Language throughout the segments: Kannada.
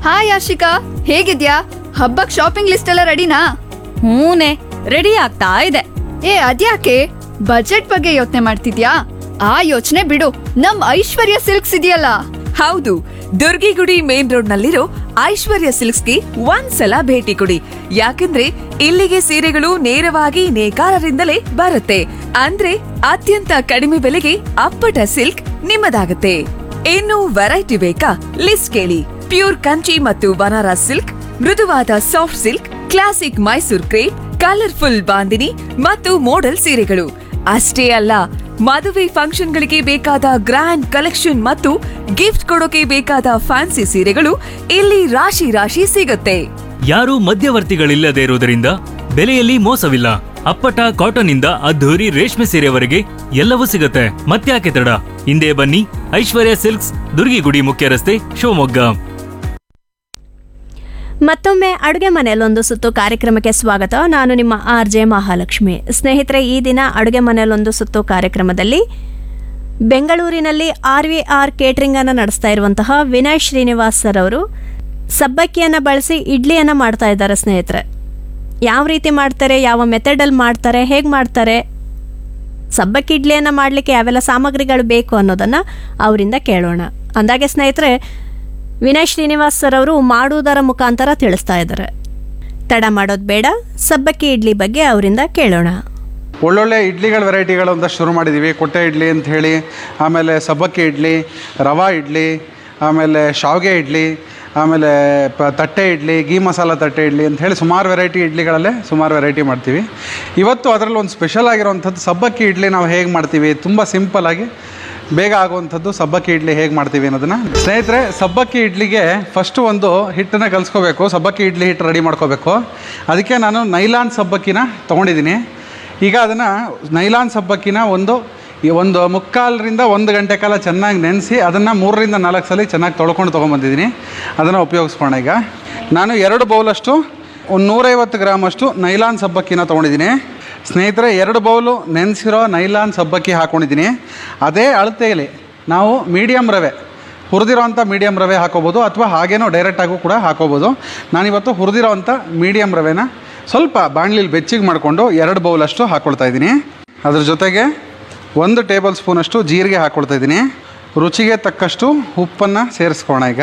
ಹಾಯ್ ಆಶಿಕಾ ಹೇಗಿದ್ಯಾ ಹಬ್ಬಕ್ ಶಾಪಿಂಗ್ ಲಿಸ್ಟ್ ಎಲ್ಲ ರೆಡಿನಾ ಹೂನೆ ರೆಡಿ ಆಗ್ತಾ ಇದೆ ಏ ಅದ್ಯಾಕೆ ಬಜೆಟ್ ಬಗ್ಗೆ ಯೋಚನೆ ಮಾಡ್ತಿದ್ಯಾ ಆ ಯೋಚನೆ ಬಿಡು ನಮ್ ಐಶ್ವರ್ಯ ಸಿಲ್ಕ್ಸ್ ಇದೆಯಲ್ಲ ಹೌದು ದುರ್ಗಿಗುಡಿ ಮೇನ್ ರೋಡ್ ನಲ್ಲಿರೋ ಐಶ್ವರ್ಯ ಸಿಲ್ಕ್ಸ್ಗೆ ಒಂದ್ಸಲ ಭೇಟಿ ಕೊಡಿ ಯಾಕಂದ್ರೆ ಇಲ್ಲಿಗೆ ಸೀರೆಗಳು ನೇರವಾಗಿ ನೇಕಾರರಿಂದಲೇ ಬರುತ್ತೆ ಅಂದ್ರೆ ಅತ್ಯಂತ ಕಡಿಮೆ ಬೆಲೆಗೆ ಅಪ್ಪಟ ಸಿಲ್ಕ್ ನಿಮ್ಮದಾಗುತ್ತೆ ಇನ್ನು ವೆರೈಟಿ ಬೇಕಾ ಲಿಸ್ಟ್ ಕೇಳಿ ಪ್ಯೂರ್ ಕಂಚಿ ಮತ್ತು ಬನಾರಸ್ ಸಿಲ್ಕ್ ಮೃದುವಾದ soft silk classic Mysore crepe colourful bandhani ಮತ್ತು ಮೋಡಲ್ ಸೀರೆಗಳು ಅಷ್ಟೇ ಅಲ್ಲ ಮದುವೆ ಫಂಕ್ಷನ್ಗಳಿಗೆ ಬೇಕಾದ ಗ್ರ್ಯಾಂಡ್ ಕಲೆಕ್ಷನ್ ಮತ್ತು ಗಿಫ್ಟ್ ಕೊಡೋಕೆ ಬೇಕಾದ ಫ್ಯಾನ್ಸಿ ಸೀರೆಗಳು ಇಲ್ಲಿ ರಾಶಿ ರಾಶಿ ಸಿಗುತ್ತೆ ಯಾರೂ ಮಧ್ಯವರ್ತಿಗಳಿಲ್ಲದೆ ಇರುವುದರಿಂದ ಬೆಲೆಯಲ್ಲಿ ಮೋಸವಿಲ್ಲ ಅಪ್ಪಟ ಕಾಟನ್ ಇಂದ ಅದ್ಧೂರಿ ರೇಷ್ಮೆ ಸೀರೆವರೆಗೆ ಎಲ್ಲವೂ ಸಿಗುತ್ತೆ ಮತ್ತ್ಯಾಕೆ ತಡ ಹಿಂದೆ ಬನ್ನಿ ಐಶ್ವರ್ಯ ಸಿಲ್ಕ್ಸ್ ದುರ್ಗಿಗುಡಿ ಮುಖ್ಯ ರಸ್ತೆ ಶಿವಮೊಗ್ಗ ಮತ್ತೊಮ್ಮೆ ಅಡುಗೆ ಮನೆಯಲ್ಲೊಂದು ಸುತ್ತು ಕಾರ್ಯಕ್ರಮಕ್ಕೆ ಸ್ವಾಗತ ನಾನು ನಿಮ್ಮ ಆರ್ ಜೆ ಮಹಾಲಕ್ಷ್ಮಿ ಸ್ನೇಹಿತರೆ ಈ ದಿನ ಅಡುಗೆ ಮನೆಯಲ್ಲೊಂದು ಸುತ್ತು ಕಾರ್ಯಕ್ರಮದಲ್ಲಿ ಬೆಂಗಳೂರಿನಲ್ಲಿ ಆರ್ ವಿ ಆರ್ ಕೇಟ್ರಿಂಗ್ ಅನ್ನು ನಡೆಸ್ತಾ ಇರುವಂತಹ ವಿನಯ್ ಶ್ರೀನಿವಾಸ್ ಸರ್ ಅವರು ಸಬ್ಬಕ್ಕಿಯನ್ನು ಬಳಸಿ ಇಡ್ಲಿಯನ್ನು ಮಾಡ್ತಾ ಇದ್ದಾರೆ ಸ್ನೇಹಿತರೆ ಯಾವ ರೀತಿ ಮಾಡ್ತಾರೆ ಯಾವ ಮೆಥಡಲ್ಲಿ ಮಾಡ್ತಾರೆ ಹೇಗೆ ಮಾಡ್ತಾರೆ ಸಬ್ಬಕ್ಕಿ ಇಡ್ಲಿಯನ್ನು ಮಾಡಲಿಕ್ಕೆ ಯಾವೆಲ್ಲ ಸಾಮಗ್ರಿಗಳು ಬೇಕು ಅನ್ನೋದನ್ನು ಅವರಿಂದ ಕೇಳೋಣ ಅಂದಾಗೆ ಸ್ನೇಹಿತರೆ ವಿನಯ್ ಶ್ರೀನಿವಾಸ್ ಸರ್ ಅವರು ಮಾಡುವುದರ ಮುಖಾಂತರ ತಿಳಿಸ್ತಾ ಇದ್ದಾರೆ ತಡ ಮಾಡೋದು ಬೇಡ ಸಬ್ಬಕ್ಕಿ ಇಡ್ಲಿ ಬಗ್ಗೆ ಅವರಿಂದ ಕೇಳೋಣ ಒಳ್ಳೊಳ್ಳೆ ಇಡ್ಲಿಗಳ ವೆರೈಟಿಗಳು ಅಂತ ಶುರು ಮಾಡಿದ್ದೀವಿ ಕೊಟ್ಟೆ ಇಡ್ಲಿ ಅಂತ ಹೇಳಿ ಆಮೇಲೆ ಸಬ್ಬಕ್ಕಿ ಇಡ್ಲಿ ರವಾ ಇಡ್ಲಿ ಆಮೇಲೆ ಶಾವಿಗೆ ಇಡ್ಲಿ ಆಮೇಲೆ ಪ ತಟ್ಟೆ ಇಡ್ಲಿ ಗೀ ಮಸಾಲ ತಟ್ಟೆ ಇಡ್ಲಿ ಅಂತ ಹೇಳಿ ಸುಮಾರು ವೆರೈಟಿ ಇಡ್ಲಿಗಳಲ್ಲೇ ಸುಮಾರು ವೆರೈಟಿ ಮಾಡ್ತೀವಿ ಇವತ್ತು ಅದರಲ್ಲಿ ಒಂದು ಸ್ಪೆಷಲ್ ಆಗಿರುವಂಥದ್ದು ಸಬ್ಬಕ್ಕಿ ಇಡ್ಲಿ ನಾವು ಹೇಗೆ ಮಾಡ್ತೀವಿ ತುಂಬ ಸಿಂಪಲ್ಲಾಗಿ ಬೇಗ ಆಗುವಂಥದ್ದು ಸಬ್ಬಕ್ಕಿ ಇಡ್ಲಿ ಹೇಗೆ ಮಾಡ್ತೀವಿ ಅನ್ನೋದನ್ನು ಸ್ನೇಹಿತರೆ ಸಬ್ಬಕ್ಕಿ ಇಡ್ಲಿಗೆ ಫಸ್ಟು ಒಂದು ಹಿಟ್ಟನ್ನು ಕಲಿಸ್ಕೋಬೇಕು ಸಬ್ಬಕ್ಕಿ ಇಡ್ಲಿ ಹಿಟ್ಟು ರೆಡಿ ಮಾಡ್ಕೋಬೇಕು ಅದಕ್ಕೆ ನಾನು ನೈಲಾನ್ ಸಬ್ಬಕ್ಕಿನ ತೊಗೊಂಡಿದ್ದೀನಿ ಈಗ ಅದನ್ನು ನೈಲಾನ್ ಸಬ್ಬಕ್ಕಿನ ಒಂದು ಈ ಒಂದು ಮುಕ್ಕಾಲರಿಂದ ಒಂದು ಗಂಟೆ ಕಾಲ ಚೆನ್ನಾಗಿ ನೆನೆಸಿ ಅದನ್ನು ಮೂರರಿಂದ ನಾಲ್ಕು ಸಲ ಚೆನ್ನಾಗಿ ತೊಳ್ಕೊಂಡು ತೊಗೊಂಬಂದಿದ್ದೀನಿ ಅದನ್ನು ಉಪಯೋಗಿಸ್ಕೋಣ ಈಗ ನಾನು ಎರಡು ಬೌಲಷ್ಟು ಒಂದು ನೂರೈವತ್ತು ಗ್ರಾಮಷ್ಟು ನೈಲಾನ್ ಸಬ್ಬಕ್ಕಿನ ತೊಗೊಂಡಿದ್ದೀನಿ ಸ್ನೇಹಿತರೆ ಎರಡು ಬೌಲು ನೆನೆಸಿರೋ ನೈಲಾನ್ ಸಬ್ಬಕ್ಕಿ ಹಾಕ್ಕೊಂಡಿದ್ದೀನಿ ಅದೇ ಅಳತೆಯಲ್ಲಿ ನಾವು ಮೀಡಿಯಮ್ ರವೆ ಹುರಿದಿರೋವಂಥ ಮೀಡಿಯಮ್ ರವೆ ಹಾಕೋಬೋದು ಅಥವಾ ಹಾಗೇನೋ ಡೈರೆಕ್ಟಾಗೂ ಕೂಡ ಹಾಕೋಬೋದು ನಾನಿವತ್ತು ಹುರಿದಿರೋವಂಥ ಮೀಡಿಯಮ್ ರವೆನ ಸ್ವಲ್ಪ ಬಾಣಲಿಲಿ ಬೆಚ್ಚಿಗೆ ಮಾಡಿಕೊಂಡು ಎರಡು ಬೌಲಷ್ಟು ಹಾಕ್ಕೊಳ್ತಾ ಇದ್ದೀನಿ ಅದ್ರ ಜೊತೆಗೆ ಒಂದು ಟೇಬಲ್ ಸ್ಪೂನಷ್ಟು ಜೀರಿಗೆ ಹಾಕ್ಕೊಳ್ತಾ ಇದ್ದೀನಿ ರುಚಿಗೆ ತಕ್ಕಷ್ಟು ಉಪ್ಪನ್ನು ಸೇರಿಸ್ಕೋಣ ಈಗ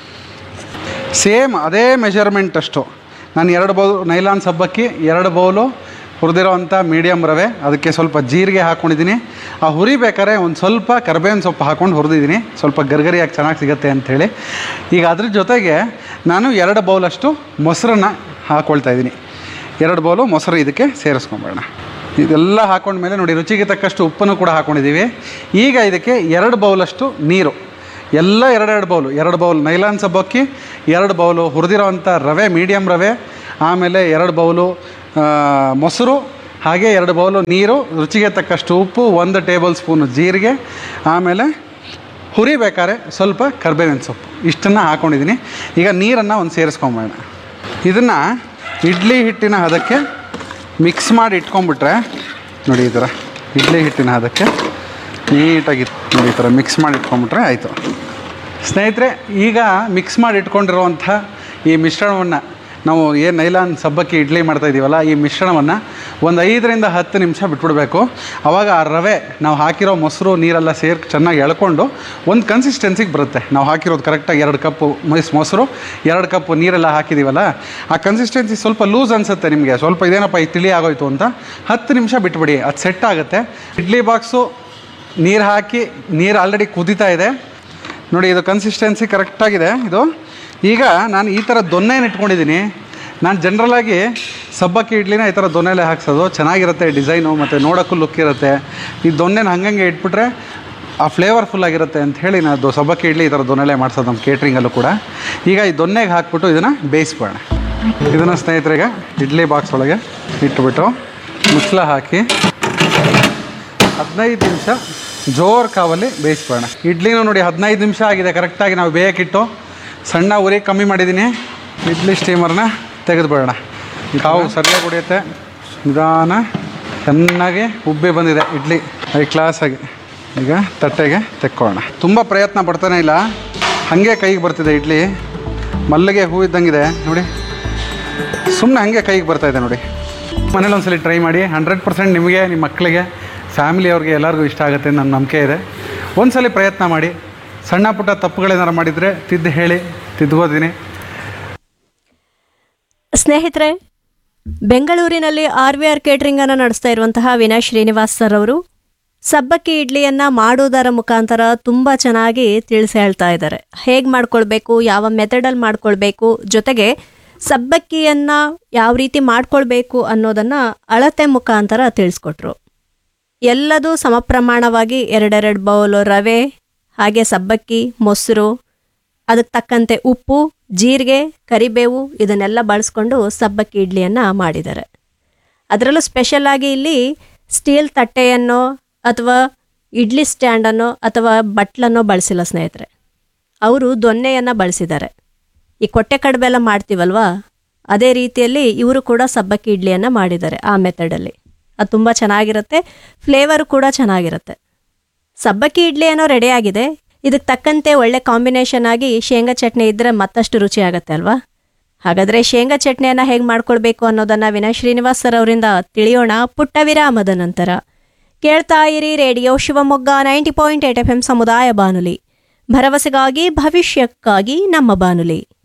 ಸೇಮ್ ಅದೇ ಮೆಷರ್ಮೆಂಟ್ ಅಷ್ಟು ನಾನು ಎರಡು ಬೌಲ್ ನೈಲಾನ್ ಸಬ್ಬಕ್ಕಿ ಎರಡು ಬೌಲು ಹುರಿದಿರೋವಂಥ ಮೀಡಿಯಮ್ ರವೆ ಅದಕ್ಕೆ ಸ್ವಲ್ಪ ಜೀರಿಗೆ ಹಾಕ್ಕೊಂಡಿದ್ದೀನಿ ಆ ಹುರಿಬೇಕಾದ್ರೆ ಒಂದು ಸ್ವಲ್ಪ ಕರ್ಬೇವಿನ ಸೊಪ್ಪು ಹಾಕ್ಕೊಂಡು ಹುರಿದಿದ್ದೀನಿ ಸ್ವಲ್ಪ ಗರ್ಗರಿಯಾಗಿ ಚೆನ್ನಾಗಿ ಸಿಗುತ್ತೆ ಅಂಥೇಳಿ ಈಗ ಅದ್ರ ಜೊತೆಗೆ ನಾನು ಎರಡು ಬೌಲಷ್ಟು ಮೊಸರನ್ನ ಹಾಕ್ಕೊಳ್ತಾ ಇದ್ದೀನಿ ಎರಡು ಬೌಲು ಮೊಸರು ಇದಕ್ಕೆ ಸೇರಿಸ್ಕೊಂಬೇಡ ಇದೆಲ್ಲ ಹಾಕೊಂಡ್ಮೇಲೆ ನೋಡಿ ರುಚಿಗೆ ತಕ್ಕಷ್ಟು ಉಪ್ಪನ್ನು ಕೂಡ ಹಾಕ್ಕೊಂಡಿದ್ದೀವಿ ಈಗ ಇದಕ್ಕೆ ಎರಡು ಬೌಲಷ್ಟು ನೀರು ಎಲ್ಲ ಎರಡೆರಡು ಬೌಲು ಎರಡು ಬೌಲ್ ನೈಲಾನ್ ಸಬ್ಬಕ್ಕಿ ಎರಡು ಬೌಲು ಹುರಿದಿರೋವಂಥ ರವೆ ಮೀಡಿಯಮ್ ರವೆ ಆಮೇಲೆ ಎರಡು ಬೌಲು ಆ, ಮೊಸರು ಹಾಗೆ ಎರಡು ಬೌಲು ನೀರು ರುಚಿಗೆ ತಕ್ಕಷ್ಟು ಉಪ್ಪು ಒಂದು ಟೇಬಲ್ ಸ್ಪೂನು ಜೀರಿಗೆ ಆಮೇಲೆ ಹುರಿಬೇಕಾದ್ರೆ ಸ್ವಲ್ಪ ಕರ್ಬೇವಿನ ಸೊಪ್ಪು ಇಷ್ಟನ್ನು ಹಾಕ್ಕೊಂಡಿದ್ದೀನಿ ಈಗ ನೀರನ್ನು ಒಂದು ಸೇರಿಸ್ಕೊಂಬೇಡ ಇದನ್ನು ಇಡ್ಲಿ ಹಿಟ್ಟಿನ ಹದಕ್ಕೆ ಮಿಕ್ಸ್ ಮಾಡಿ ಇಟ್ಕೊಂಡ್ಬಿಟ್ರೆ ನೋಡಿ ಈ ಥರ ಇಡ್ಲಿ ಹಿಟ್ಟಿನ ಹದಕ್ಕೆ ನೀಟಾಗಿ ನೋಡಿ ಈ ಥರ ಮಿಕ್ಸ್ ಮಾಡಿ ಇಟ್ಕೊಂಡ್ಬಿಟ್ರೆ ಆಯಿತು ಸ್ನೇಹಿತರೆ ಈಗ ಮಿಕ್ಸ್ ಮಾಡಿ ಇಟ್ಕೊಂಡಿರುವಂಥ ಈ ಮಿಶ್ರಣವನ್ನು ನಾವು ಏನು ನೈಲಾನ್ ಸಬ್ಬಕ್ಕಿ ಇಡ್ಲಿ ಮಾಡ್ತಾ ಇದ್ದೀವಲ್ಲ ಈ ಮಿಶ್ರಣವನ್ನು ಒಂದು ಐದರಿಂದ ಹತ್ತು ನಿಮಿಷ ಬಿಟ್ಬಿಡಬೇಕು ಆವಾಗ ಆ ರವೆ ನಾವು ಹಾಕಿರೋ ಮೊಸರು ನೀರೆಲ್ಲ ಸೇರಿ ಚೆನ್ನಾಗಿ ಎಳ್ಕೊಂಡು ಒಂದು ಕನ್ಸಿಸ್ಟೆನ್ಸಿಗೆ ಬರುತ್ತೆ ನಾವು ಹಾಕಿರೋದು ಕರೆಕ್ಟಾಗಿ ಎರಡು ಕಪ್ಪು ಮೈಸ್ ಮೊಸರು ಎರಡು ಕಪ್ಪು ನೀರೆಲ್ಲ ಹಾಕಿದ್ದೀವಲ್ಲ ಆ ಕನ್ಸಿಸ್ಟೆನ್ಸಿ ಸ್ವಲ್ಪ ಲೂಸ್ ಅನಿಸುತ್ತೆ ನಿಮಗೆ ಸ್ವಲ್ಪ ಇದೇನಪ್ಪ ಈ ತಿಳಿ ಆಗೋಯ್ತು ಅಂತ ಹತ್ತು ನಿಮಿಷ ಬಿಟ್ಬಿಡಿ ಅದು ಸೆಟ್ ಆಗುತ್ತೆ ಇಡ್ಲಿ ಬಾಕ್ಸು ನೀರು ಹಾಕಿ ನೀರು ಆಲ್ರೆಡಿ ಕುದೀತಾ ಇದೆ ನೋಡಿ ಇದು ಕನ್ಸಿಸ್ಟೆನ್ಸಿ ಕರೆಕ್ಟಾಗಿದೆ ಇದು ಈಗ ನಾನು ಈ ಥರ ದೊನ್ನೆನ ಇಟ್ಕೊಂಡಿದ್ದೀನಿ ನಾನು ಜನ್ರಲಾಗಿ ಸಬ್ಬಕ್ಕಿ ಇಡ್ಲಿನ ಈ ಥರ ದೊನ್ನೆಲೆ ಹಾಕ್ಸೋದು ಚೆನ್ನಾಗಿರುತ್ತೆ ಡಿಸೈನು ಮತ್ತು ನೋಡೋಕ್ಕೂ ಲುಕ್ ಇರುತ್ತೆ ಈ ದೊನ್ನೆನ ಹಂಗಂಗೆ ಇಟ್ಬಿಟ್ರೆ ಆ ಫ್ಲೇವರ್ಫುಲ್ ಆಗಿರುತ್ತೆ ಅಂತ ಹೇಳಿ ನಾನು ದೊ- ಸಬ್ಬಕ್ಕಿ ಇಡ್ಲಿ ಈ ಥರ ದೊನ್ನೆಲೆ ಮಾಡ್ಸೋದು ನಮ್ಮ ಕೇಟ್ರಿಂಗಲ್ಲೂ ಕೂಡ ಈಗ ಈ ದೊನ್ನೆಗೆ ಹಾಕ್ಬಿಟ್ಟು ಇದನ್ನು ಬೇಯಿಸ್ಬೇಡ ಇದನ್ನು ಸ್ನೇಹಿತರಿಗೆ ಇಡ್ಲಿ ಬಾಕ್ಸ್ ಒಳಗೆ ಇಟ್ಬಿಟ್ಟು ಮುಚ್ಚಳ ಹಾಕಿ ಹದಿನೈದು ನಿಮಿಷ ಜೋರ್ ಕಾವಲ್ಲಿ ಬೇಯಿಸ್ಬೇಡ ಇಡ್ಲಿನೂ ನೋಡಿ ಹದಿನೈದು ನಿಮಿಷ ಆಗಿದೆ ಕರೆಕ್ಟಾಗಿ ನಾವು ಬೇಯಕ್ಕಿಟ್ಟು ಸಣ್ಣ ಉರಿ ಕಮ್ಮಿ ಮಾಡಿದ್ದೀನಿ ಇಡ್ಲಿ ಸ್ಟೀಮರ್ನ ತೆಗೆದುಬೇಡ ಕಾವು ಸರಿಯಾಗಿ ಹೊಡಿಯುತ್ತೆ ನಿಧಾನ ಚೆನ್ನಾಗಿ ಉಬ್ಬಿ ಬಂದಿದೆ ಇಡ್ಲಿ ಐ ಕ್ಲಾಸಾಗಿ ಈಗ ತಟ್ಟೆಗೆ ತೆಕ್ಕೊಳ್ಳೋಣ ತುಂಬ ಪ್ರಯತ್ನ ಪಡ್ತಾನೆ ಇಲ್ಲ ಹಾಗೆ ಕೈಗೆ ಬರ್ತಿದೆ ಇಡ್ಲಿ ಮಲ್ಲಿಗೆ ಹೂ ಇದ್ದಂಗಿದೆ ನೋಡಿ ಸುಮ್ಮನೆ ಹಾಗೆ ಕೈಗೆ ಬರ್ತಾ ಇದೆ ನೋಡಿ ಮನೇಲಿ ಒಂದ್ಸಲಿ ಟ್ರೈ ಮಾಡಿ ಹಂಡ್ರೆಡ್ ಪರ್ಸೆಂಟ್ ನಿಮಗೆ ನಿಮ್ಮ ಮಕ್ಕಳಿಗೆ ಫ್ಯಾಮಿಲಿಯವ್ರಿಗೆ ಎಲ್ಲರಿಗೂ ಇಷ್ಟ ಆಗುತ್ತೆ ನನ್ನ ನಂಬಿಕೆ ಇದೆ ಒಂದ್ಸಲಿ ಪ್ರಯತ್ನ ಮಾಡಿ ಸಣ್ಣ ಪುಟ್ಟ ತಪ್ಪುಗಳೇನಾರು ಮಾಡಿದರೆ ತಿದ್ದು ಹೇಳಿ ತಿದ್ಕೋತೀನಿ ಸ್ನೇಹಿತರೆ ಬೆಂಗಳೂರಿನಲ್ಲಿ ಆರ್ ವಿ ಆರ್ ಕೇಟ್ರಿಂಗನ್ನು ನಡೆಸ್ತಾ ಇರುವಂತಹ ವಿನಯ್ ಶ್ರೀನಿವಾಸ್ ಸರ್ ಅವರು ಸಬ್ಬಕ್ಕಿ ಇಡ್ಲಿಯನ್ನು ಮಾಡುವುದರ ಮುಖಾಂತರ ತುಂಬ ಚೆನ್ನಾಗಿ ತಿಳಿಸಿ ಹೇಳ್ತಾ ಇದ್ದಾರೆ ಹೇಗೆ ಮಾಡ್ಕೊಳ್ಬೇಕು ಯಾವ ಮೆಥಡಲ್ಲಿ ಮಾಡ್ಕೊಳ್ಬೇಕು ಜೊತೆಗೆ ಸಬ್ಬಕ್ಕಿಯನ್ನು ಯಾವ ರೀತಿ ಮಾಡ್ಕೊಳ್ಬೇಕು ಅನ್ನೋದನ್ನು ಅಳತೆ ಮುಖಾಂತರ ತಿಳಿಸ್ಕೊಟ್ರು ಎಲ್ಲದೂ ಸಮಪ್ರಮಾಣವಾಗಿ ಎರಡೆರಡು ಬೌಲು ರವೆ ಹಾಗೆ ಸಬ್ಬಕ್ಕಿ ಮೊಸರು ಅದಕ್ಕೆ ತಕ್ಕಂತೆ ಉಪ್ಪು ಜೀರಿಗೆ ಕರಿಬೇವು ಇದನ್ನೆಲ್ಲ ಬಳಸ್ಕೊಂಡು ಸಬ್ಬಕ್ಕಿ ಇಡ್ಲಿಯನ್ನು ಮಾಡಿದ್ದಾರೆ ಅದರಲ್ಲೂ ಸ್ಪೆಷಲ್ ಆಗಿ ಇಲ್ಲಿ ಸ್ಟೀಲ್ ತಟ್ಟೆಯನ್ನು ಅಥವಾ ಇಡ್ಲಿ ಸ್ಟ್ಯಾಂಡನ್ನು ಅಥವಾ ಬಟ್ಲನ್ನು ಬಳಸಿಲ್ಲ ಸ್ನೇಹಿತರೆ ಅವರು ದೊನ್ನೆಯನ್ನು ಬಳಸಿದ್ದಾರೆ ಈ ಕೊಟ್ಟೆ ಕಡುಬೆ ಎಲ್ಲ ಮಾಡ್ತೀವಲ್ವಾ ಅದೇ ರೀತಿಯಲ್ಲಿ ಇವರು ಕೂಡ ಸಬ್ಬಕ್ಕಿ ಇಡ್ಲಿಯನ್ನು ಮಾಡಿದ್ದಾರೆ ಆ ಮೆಥಡಲ್ಲಿ ಅದು ತುಂಬ ಚೆನ್ನಾಗಿರುತ್ತೆ ಫ್ಲೇವರು ಕೂಡ ಚೆನ್ನಾಗಿರುತ್ತೆ ಸಬ್ಬಕ್ಕಿ ಇಡ್ಲಿ ಏನೋ ರೆಡಿ ಆಗಿದೆ ಇದಕ್ಕೆ ತಕ್ಕಂತೆ ಒಳ್ಳೆ ಕಾಂಬಿನೇಷನ್ ಆಗಿ ಶೇಂಗಾ ಚಟ್ನಿ ಇದ್ದರೆ ಮತ್ತಷ್ಟು ರುಚಿ ಆಗುತ್ತೆ ಅಲ್ವಾ ಹಾಗಾದರೆ ಶೇಂಗಾ ಚಟ್ನಿಯನ್ನು ಹೇಗೆ ಮಾಡ್ಕೊಳ್ಬೇಕು ಅನ್ನೋದನ್ನು ವಿನಯ್ ಶ್ರೀನಿವಾಸ್ ಸರ್ ಅವರಿಂದ ತಿಳಿಯೋಣ ಪುಟ್ಟ ವಿರಾಮದ ನಂತರ ಕೇಳ್ತಾ ಇರಿ radio Shivamogga ninety point eight F M ಸಮುದಾಯ ಬಾನುಲಿ ಭರವಸೆಗಾಗಿ ಭವಿಷ್ಯಕ್ಕಾಗಿ ನಮ್ಮ ಬಾನುಲಿ